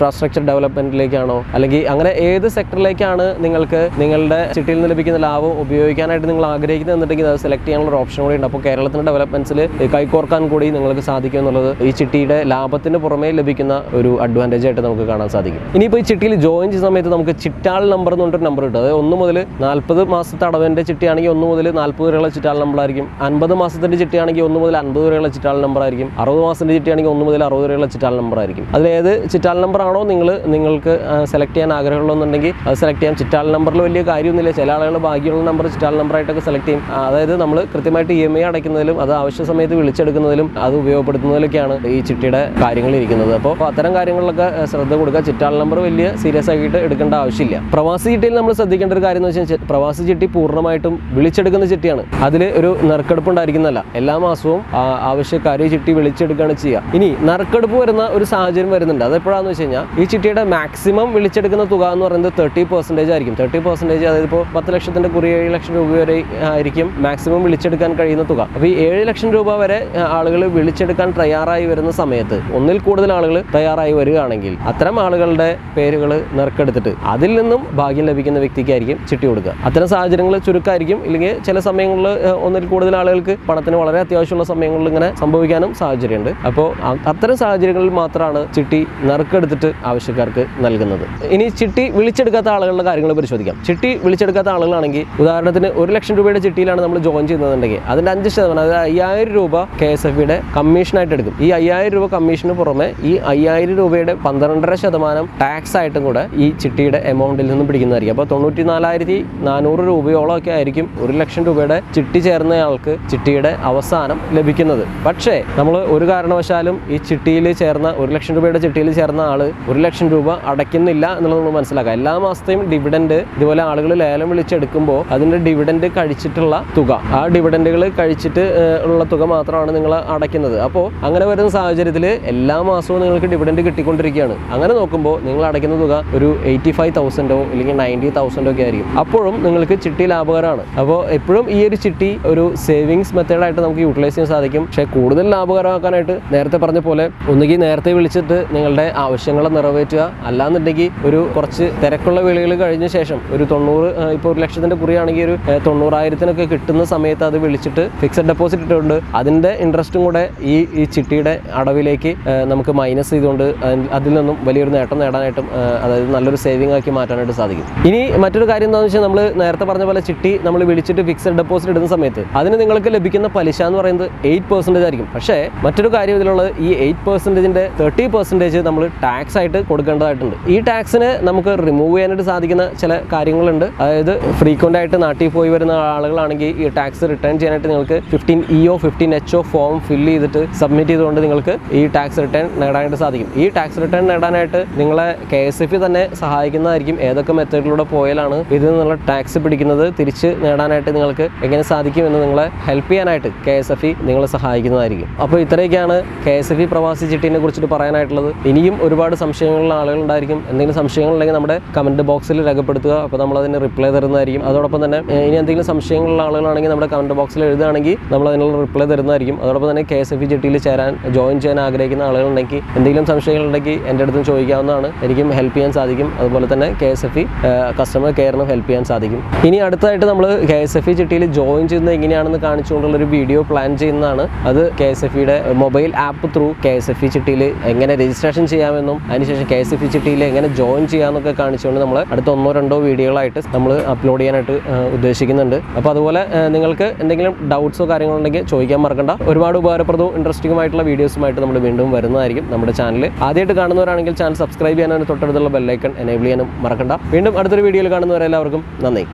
Speaker 1: ഡെവലപ്മെന്റിലേക്കാണോ അല്ലെങ്കിൽ അങ്ങനെ ഏത് സെക്ടറിലേക്കാണ് നിങ്ങൾക്ക് നിങ്ങളുടെ ചിട്ടിയിൽ നിന്ന് ലഭിക്കുന്ന ലാഭം ഉപയോഗിക്കാനായിട്ട് നിങ്ങൾ ആഗ്രഹിക്കുന്നുണ്ടെങ്കിൽ അത് സെലക്ട് ചെയ്യാനുള്ള ഒരു ഓപ്ഷൻ കൂടി ഉണ്ട് അപ്പോൾ കേരളത്തിന്റെ ഡെവലപ്മെന്റ്സിൽ കൈകോർക്കാൻ കൂടി നിങ്ങൾക്ക് സാധിക്കും എന്നുള്ളത് ഈ ചിട്ടിയുടെ ലാഭത്തിന് പുറമേ ലഭിക്കുന്ന ഒരു അഡ്വാൻറ്റേജ് ആയിട്ട് നമുക്ക് കാണാൻ സാധിക്കും ഇനിയിപ്പോൾ ഈ ചിട്ടിയിൽ ജോയിൻ ചെയ്യുന്ന സമയത്ത് നമുക്ക് ചിറ്റാൾ നമ്പർ എന്ന് പറഞ്ഞൊരു നമ്പർ കിട്ടും അതായത് ഒന്ന് മുതൽ നാൽപ്പത് മാസത്തെ അടവിൻ്റെ ചിട്ടിയാണെങ്കിൽ ഒന്ന് മുതൽ നാൽപ്പത് വരെയുള്ള ചിറ്റാൾ നമ്പർ ആയിരിക്കും അൻപത് മാസത്തിൻ്റെ ചിട്ടിയാണെങ്കിൽ ഒന്ന് മുതൽ അൻപത് വരെയുള്ള ചിറ്റാൾ നമ്പർ ആയിരിക്കും അറുപത് മാസത്തിൻ്റെ ചിട്ടിയാണെങ്കിൽ ഒന്ന് മുതൽ അറുപത് വരെയുള്ള ചിറ്റാൾ നമ്പർ ആയിരിക്കും അതിൽ ഏത് ചിറ്റാൾ നമ്പർ ആണോ നിങ്ങൾ നിങ്ങൾക്ക് സെലക്ട് ചെയ്യാൻ ആഗ്രഹമുള്ളതെന്നുണ്ടെങ്കിൽ അത് സെലക്ട് ചെയ്യാം ചിറ്റാൾ നമ്പറിൽ വലിയ കാര്യമൊന്നുമില്ല ചില ആളുകൾ ഭാഗ്യമുള്ള നമ്പർ ചിറ്റാൾ നമ്പറായിട്ടൊക്കെ സെലക്ട് ചെയ്യും ആ, അതായത് നമ്മൾ കൃത്യമായിട്ട് ഇ എം ഐ അടയ്ക്കുന്നതിലും അത് ആവശ്യ സമയത്ത് വിളിച്ചെടുക്കുന്നതിലും അത് ഉപയോഗപ്പെടുത്തുന്നതിലൊക്കെയാണ് ഈ ചിട്ടിയുടെ കാര്യങ്ങൾ ഇരിക്കുന്നത് അപ്പോൾ അത്തരം കാര്യങ്ങളിലൊക്കെ ഏഹ്, ശ്രദ്ധ കൊടുക്കുക ചിറ്റാൾ നമ്പർ വലിയ സീരിയസ് ആയിട്ട് എടുക്കേണ്ട ആവശ്യമില്ല പ്രവാസി ചിട്ടിയിൽ നമ്മൾ ശ്രദ്ധിക്കേണ്ട ഒരു കാര്യം എന്ന് വെച്ചാൽ പ്രവാസി ചിട്ടി പൂർണ്ണമായിട്ടും വിളിച്ചെടുക്കുന്ന ചിട്ടിയാണ് അതിൽ ഒരു നറുക്കെടുപ്പ് ഉണ്ടായിരിക്കുന്നതല്ല എല്ലാ മാസവും ആ, ആവശ്യക്കാർ ഈ ചിട്ടി വിളിച്ചെടുക്കുകയാണ് ചെയ്യുക ഇനി നറുക്കെടുപ്പ് വരുന്ന ഒരു സാഹചര്യം വരുന്നുണ്ട് അതെപ്പോഴാന്ന് വെച്ച് കഴിഞ്ഞാൽ ഈ ചിട്ടിയുടെ മാക്സിമം വിളിച്ചെടുക്കുന്ന തുക എന്ന് പറയുന്നത് തേർട്ടി പെർസെൻറ്റേജ് ആയിരിക്കും തേർട്ടി പെർസെൻറ്റേജ് അതായത് ഇപ്പോൾ പത്ത് ലക്ഷത്തിന്റെ കുറി ഏഴ് ലക്ഷം രൂപ വരെ ആയിരിക്കും മാക്സിമം വിളിച്ചെടുക്കാൻ കഴിയുന്ന തുക അപ്പോൾ ഈ ഏഴ് ലക്ഷം രൂപ വരെ ആളുകൾ വിളിച്ചെടുക്കാൻ തയ്യാറായി വരുന്ന സമയത്ത് ഒന്നിൽ കൂടുതൽ ആളുകൾ തയ്യാറായി വരികയാണെങ്കിൽ അത്തരം ആളുകളുടെ പേരുകൾ നറുക്കെടുത്തിട്ട് അതിൽ നിന്നും ഭാഗ്യം ലഭിക്കുന്ന വ്യക്തിക്കായിരിക്കും ചിട്ടി കൊടുക്കുക അത്തരം സാഹചര്യങ്ങൾ ചുരുക്കമായിരിക്കും ഇല്ലെങ്കിൽ ചില സമയങ്ങളിൽ ഏഹ്, ഒന്നിൽ കൂടുതൽ ആളുകൾക്ക് പണത്തിന് വളരെ അത്യാവശ്യമുള്ള സമയങ്ങളിൽ ഇങ്ങനെ സംഭവിക്കാനും സാഹചര്യമുണ്ട് അപ്പോൾ അ- അത്തരം സാഹചര്യങ്ങളിൽ മാത്രമാണ് ചിട്ടി നറുക്കെടുത്തിട്ട് ആവശ്യക്കാർക്ക് നൽകുന്നത് ഇനി ചിട്ടി വിളിച്ചെടുക്കാത്ത ആളുകളുടെ കാര്യങ്ങൾ പരിശോധിക്കാം ചിട്ടി വിളിച്ചെടുക്കാത്ത ആളുകളാണെങ്കിൽ ഉദാഹരണത്തിന് ഒരു ലക്ഷം രൂപയുടെ ചിട്ടിയിലാണ് നമ്മൾ ജോയിൻ ചെയ്യുന്നതെന്നുണ്ടെങ്കിൽ അതിൻ്റെ അഞ്ച് ശതമാനം അതായത് അയ്യായിരം രൂപ കെ എസ് എഫ് ബിയുടെ കമ്മീഷനായിട്ട് എടുക്കും ഈ അയ്യായിരം രൂപ കമ്മീഷന് പുറമെ ഈ അയ്യായിരം രൂപയുടെ പന്ത്രണ്ടര ശതമാനം ടാക്സ് ആയിട്ടും കൂടെ ഈ ചിട്ടിയുടെ എമൗണ്ടിൽ നിന്ന് പിടിക്കുന്നതായിരിക്കും അപ്പോൾ തൊണ്ണൂറ്റി നാലായിരത്തി നാനൂറ് രൂപയോളം ഒക്കെ ആയിരിക്കും ഒരു ലക്ഷം രൂപയുടെ ചിട്ടി ചേർന്നയാൾക്ക് ചിട്ടിയുടെ അവസാനം ലഭിക്കുന്നത് പക്ഷേ നമ്മൾ ഒരു കാരണവശാലും ഈ ചിട്ടിയിൽ ചേർന്ന ഒരു ലക്ഷം രൂപയുടെ ചിട്ടിയിൽ ചേർന്ന ആള് ഒരു ലക്ഷം രൂപ അടയ്ക്കുന്നില്ല എന്നുള്ളത് നമ്മൾ മനസ്സിലാക്കുക എല്ലാ മാസത്തെയും ഡിവിഡൻഡ് ഇതുപോലെ ആളുകൾ ലേലം വിളിച്ചെടുക്കുമ്പോൾ അതിൻ്റെ ഡിവിഡൻഡ് കഴിച്ചിട്ടുള്ള തുക ആ ഡിവിഡൻഡുകൾ കഴിച്ചിട്ട് ഏഹ്, ഉള്ള തുക മാത്രമാണ് നിങ്ങൾ അടയ്ക്കുന്നത് അപ്പോൾ അങ്ങനെ വരുന്ന സാഹചര്യത്തിൽ എല്ലാ മാസവും നിങ്ങൾക്ക് ഡിവിഡൻഡ് കിട്ടിക്കൊണ്ടിരിക്കുകയാണ് അങ്ങനെ നോക്കുമ്പോൾ നിങ്ങൾ അടയ്ക്കുന്ന തുക ഒരു എയ്റ്റി ഫൈവ് തൗസൻഡോ അല്ലെങ്കിൽ നയൻറ്റി തൗസൻഡോ ഒക്കെ ആയിരിക്കും അപ്പോഴും നിങ്ങൾക്ക് ചിട്ടി ലാഭകരമാണ് അപ്പോൾ എപ്പോഴും ഈ ഒരു ചിട്ടി ഒരു സേവിങ്സ് മെത്തേഡായിട്ട് നമുക്ക് യൂട്ടിലൈസ് ചെയ്യാൻ സാധിക്കും പക്ഷേ കൂടുതൽ ലാഭകരമാക്കാനായിട്ട് നേരത്തെ പറഞ്ഞ പോലെ ഒന്നുകിൽ നേരത്തെ വിളിച്ചിട്ട് നിങ്ങളുടെ ആവശ്യങ്ങൾ നിറവേറ്റുക അല്ലാന്നുണ്ടെങ്കിൽ ഒരു കുറച്ച് തിരക്കുള്ള വിളികൾ കഴിഞ്ഞ ശേഷം ഒരു തൊണ്ണൂറ് ആ, ഇപ്പോൾ ഒരു ലക്ഷത്തിൻ്റെ കുറിയാണെങ്കിൽ ഒരു ഏ, തൊണ്ണൂറായിരത്തിനൊക്കെ കിട്ടുന്ന സമയത്ത് അത് വിളിച്ചിട്ട് ഫിക്സഡ് ഡെപ്പോസിറ്റ് ഇട്ടുകൊണ്ട് അതിൻ്റെ ഇൻട്രസ്റ്റും കൂടെ ഈ ഈ ചിട്ടിയുടെ അടവിലേക്ക് ഏ, നമുക്ക് മൈനസ് ചെയ്തുകൊണ്ട് അതിൽ- അതിൽ നിന്നും വലിയൊരു നേട്ടം നേടാനായിട്ടും ഏ, അതായത് നല്ലൊരു സേവിംഗ് ആക്കി മാറ്റാനായിട്ട് സാധിക്കും ഇനി മറ്റൊരു കാര്യം എന്താണെന്ന് വെച്ചാൽ നമ്മൾ നേരത്തെ പറഞ്ഞ പോലെ ചിട്ടി നമ്മൾ വിളിച്ചിട്ട് ഫിക്സഡ് ഡെപ്പോസിറ്റ് ഇടുന്ന സമയത്ത് അതിന് നിങ്ങൾക്ക് ലഭിക്കുന്ന പലിശ എന്ന് പറയുന്നത് എയ്റ്റ് പെർസെൻറ്റേജ് ആയിരിക്കും പക്ഷേ മറ്റൊരു കാര്യം ഇതിലുള്ളത് ഈ എയ്റ്റ് പെർസെൻറ്റേജിൻ്റെ തേർട്ടി പെർസെൻറ്റേജ് നമ്മൾ ടാക്സ് ആയിട്ട് കൊടുക്കേണ്ടതായിട്ടുണ്ട് ഈ ടാക്സിന് നമുക്ക് റിമൂവ് ചെയ്യാനായിട്ട് സാധിക്കുന്ന ചില കാര്യങ്ങളുണ്ട് അതായത് ഫ്രീക്വൻ്റ് ആയിട്ട് നാട്ടിൽ പോയി വരുന്ന ആളുകളാണെങ്കിൽ ഈ ടാക്സ് റിട്ടേൺ ചെയ്യാനായിട്ട് നിങ്ങൾക്ക് fifteen E O fifteen H O form fill ചെയ്തിട്ട് സബ്മിറ്റ് ചെയ്തുകൊണ്ട് നിങ്ങൾക്ക് ഈ ടാക്സ് റിട്ടേൺ നേടാനായിട്ട് സാധിക്കും ഈ ടാക്സ് റിട്ടേൺ നേടാനായിട്ട് നിങ്ങളെ കെ എസ് എഫ് തന്നെ സഹായിക്കുന്നതായിരിക്കും ഏതൊക്കെ മെത്തേഡിലൂടെ പോയാലാണ് ഇതിൽ നിന്നുള്ള ടാക്സ് പിടിക്കുന്നത് തിരിച്ച് നേടാനായിട്ട് നിങ്ങൾക്ക് എങ്ങനെ സാധിക്കും എന്ന് നിങ്ങളെ ഹെൽപ്പ് ചെയ്യാനായിട്ട് കെ എസ് എഫ് ഇ നിങ്ങളെ സഹായിക്കുന്നതായിരിക്കും അപ്പോൾ ഇത്രയൊക്കെയാണ് കെ എസ് എഫ് ഇ പ്രവാസി ചിട്ടിനെ കുറിച്ചിട്ട് പറയാനായിട്ടുള്ളത് ഇനിയും ഒരുപാട് സംശയങ്ങളുള്ള ആളുകളുണ്ടായിരിക്കും എന്തെങ്കിലും സംശയങ്ങളുണ്ടെങ്കിൽ നമ്മുടെ കമൻറ്റ് ബോക്സിൽ രേഖപ്പെടുത്തുക അപ്പോൾ നമ്മൾ അതിന് റിപ്ലൈ തരുന്നതായിരിക്കും അതോടൊപ്പം തന്നെ ഏഹ്, ഇനി എന്തെങ്കിലും സംശയങ്ങളുള്ള ആളുകളാണെങ്കിൽ നമ്മുടെ കമൻറ്റ് ബോക്സിൽ എഴുതുകയാണെങ്കിൽ നമ്മൾ അതിനുള്ള റിപ്ലൈ തരുന്നതായിരിക്കും അതോടൊപ്പം തന്നെ കെ എസ് എഫ് ഇ ചിട്ടിയിൽ ചേരാൻ ജോയിൻ ചെയ്യാൻ ആഗ്രഹിക്കുന്ന ആളുകളുണ്ടെങ്കിൽ എന്തെങ്കിലും സംശയങ്ങളുണ്ടെങ്കിൽ എൻ്റെ അടുത്തും ചോദിക്കാവുന്നതാണ് എനിക്കും ഹെൽപ്പ് ചെയ്യാൻ സാധിക്കും അതുപോലെ തന്നെ K S F E customer കെയറിനും ഹെൽപ്പ് ചെയ്യാൻ സാധിക്കും ഇനി അടുത്തായിട്ട് നമ്മൾ കെ എസ് എഫ് ഇ ചിട്ടിയിൽ ജോയിൻ ചെയ്യുന്നത് എങ്ങനെയാണെന്ന് കാണിച്ചുകൊണ്ടുള്ള ഒരു വീഡിയോ പ്ലാൻ ചെയ്യുന്നതാണ് അത് കെ എസ് എഫ് ഇയുടെ mobile app through K S F E ചിട്ടിയിൽ എങ്ങനെ രജിസ്ട്രേഷൻ ചെയ്യാമെന്നും അതിനുശേഷം കെ എസ് എഫ് ഇ ചിട്ടിയിൽ എങ്ങനെ ജോയിൻ ചെയ്യാമെന്നൊക്കെ കാണിച്ചുകൊണ്ട് നമ്മൾ അടുത്ത ഒന്നോ രണ്ടോ വീഡിയോകളായിട്ട് നമ്മൾ അപ്ലോഡ് ചെയ്യാനായിട്ട് ആ, ഉദ്ദേശിക്കുന്നുണ്ട് അപ്പോൾ അതുപോലെ ആ, നിങ്ങൾക്ക് എന്തെങ്കിലും ഡൗട്ട്സോ കാര്യങ്ങളുണ്ടെങ്കിൽ ചോദിക്കാൻ മറക്കണ്ട ഒരുപാട് ഉപകാരപ്രദവും ഇൻട്രസ്റ്റിംഗ് ആയിട്ടുള്ള വീഡിയോസുമായിട്ട് നമ്മൾ വീണ്ടും വരുന്നതായിരിക്കും നമ്മുടെ ചാനൽ ആദ്യമായിട്ട് കാണുന്നവരാണെങ്കിൽ ചാനൽ സബ്സ്ക്രൈബ് ചെയ്യാനും തൊട്ടടുത്തുള്ള ബെല്ലൈക്കൺ എനേബിൾ ചെയ്യാനും മറക്കണ്ട വീണ്ടും അടുത്തൊരു വീഡിയോയിൽ കാണുന്നവരെല്ലാവർക്കും നന്ദി